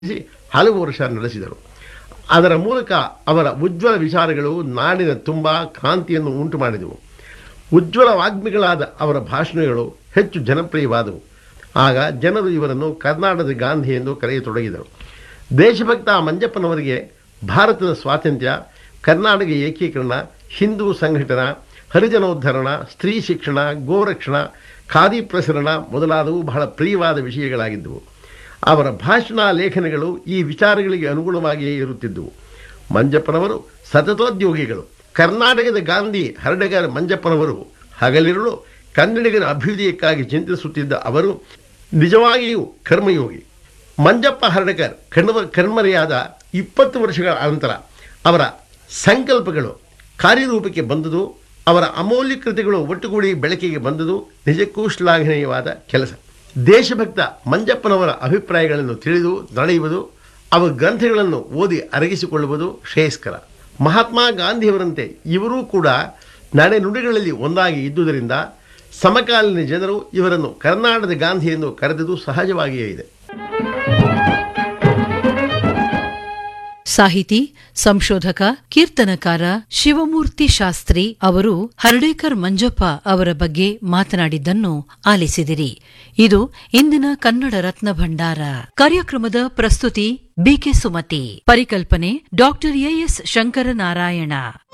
ಹಲವು ವರ್ಷ ನಡೆಸಿದರು ಅದರ ಮೂಲಕ ಅವರ ಉಜ್ವಲ ವಿಚಾರಗಳು ನಾಡಿನ ತುಂಬ ಕ್ರಾಂತಿಯನ್ನು ಉಂಟು ಮಾಡಿದವು ಉಜ್ವಲ ವಾಗ್ಮಿಗಳಾದ ಅವರ ಭಾಷಣಗಳು ಹೆಚ್ಚು ಜನಪ್ರಿಯವಾದವು ಆಗ ಜನರು ಇವರನ್ನು ಕರ್ನಾಟಕದ ಗಾಂಧಿ ಎಂದು ಕರೆಯತೊಡಗಿದರು ದೇಶಭಕ್ತ ಮಂಜಪ್ಪನವರಿಗೆ ಭಾರತದ ಸ್ವಾತಂತ್ರ್ಯ ಕರ್ನಾಟಕ ಏಕೀಕರಣ ಹಿಂದೂ ಸಂಘಟನಾ ಹರಿಜನೋದ್ಧರಣ ಸ್ತ್ರೀ ಶಿಕ್ಷಣ ಗೋರಕ್ಷಣ ಖಾದಿ ಪ್ರಸರಣ ಮೊದಲಾದವು ಬಹಳ ಪ್ರಿಯವಾದ ವಿಷಯಗಳಾಗಿದ್ದವು ಅವರ ಭಾಷಣ ಲೇಖನಗಳು ಈ ವಿಚಾರಗಳಿಗೆ ಅನುಗುಣವಾಗಿಯೇ ಇರುತ್ತಿದ್ದವು ಮಂಜಪ್ಪನವರು ಸತತೋದ್ಯೋಗಿಗಳು ಕರ್ನಾಟಕದ ಗಾಂಧಿ ಹರಡಗರ ಮಂಜಪ್ಪನವರು ಹಗಲಿರುಳು ಕನ್ನಡಿಗರ ಅಭ್ಯುದಯಕ್ಕಾಗಿ ಚಿಂತಿಸುತ್ತಿದ್ದ ಅವರು ನಿಜವಾಗಿಯೂ ಕರ್ಮಯೋಗಿ ಮಂಜಪ್ಪ ಹರ್ಡಕರ್ ಕಣ್ವ ಕಣ್ಮರೆಯಾದ ಇಪ್ಪತ್ತು ವರ್ಷಗಳ ಅನಂತರ ಅವರ ಸಂಕಲ್ಪಗಳು ಕಾರ್ಯರೂಪಕ್ಕೆ ಬಂದುದು ಅವರ ಅಮೂಲ್ಯ ಕೃತಿಗಳು ಒಟ್ಟುಗೂಡಿ ಬೆಳಕಿಗೆ ಬಂದುದು ನಿಜಕ್ಕೂ ಶ್ಲಾಘನೀಯವಾದ ಕೆಲಸ ದೇಶಭಕ್ತ ಮಂಜಪ್ಪನವರ ಅಭಿಪ್ರಾಯಗಳನ್ನು ತಿಳಿದು ನಡೆಯುವುದು ಅವರ ಗ್ರಂಥಗಳನ್ನು ಓದಿ ಅರಗಿಸಿಕೊಳ್ಳುವುದು ಶ್ರೇಯಸ್ಕರ ಮಹಾತ್ಮ ಗಾಂಧಿಯವರಂತೆ ಇವರೂ ಕೂಡ ನಡೆನುಡಿಗಳಲ್ಲಿ ಒಂದಾಗಿ ಇದ್ದುದರಿಂದ ಸಮಕಾಲೀನ ಜನರು ಇವರನ್ನು ಕರ್ನಾಟಕದ ಗಾಂಧಿ ಎಂದು ಕರೆದುದು ಸಹಜವಾಗಿಯೇ ಇದೆ ಸಾಹಿತಿ ಸಂಶೋಧಕ ಕೀರ್ತನಕಾರ ಶಿವಮೂರ್ತಿ ಶಾಸ್ತ್ರಿ ಅವರು ಹರ್ಡೇಕರ್ ಮಂಜಪ್ಪ ಅವರ ಬಗ್ಗೆ ಮಾತನಾಡಿದ್ದನ್ನು ಆಲಿಸಿದಿರಿ ಇದು ಇಂದಿನ ಕನ್ನಡ ರತ್ನ ಭಂಡಾರ ಕಾರ್ಯಕ್ರಮದ ಪ್ರಸ್ತುತಿ ಬಿಕೆ ಸುಮತಿ ಪರಿಕಲ್ಪನೆ ಡಾಕ್ಟರ್ ಎಎಸ್ ಶಂಕರನಾರಾಯಣ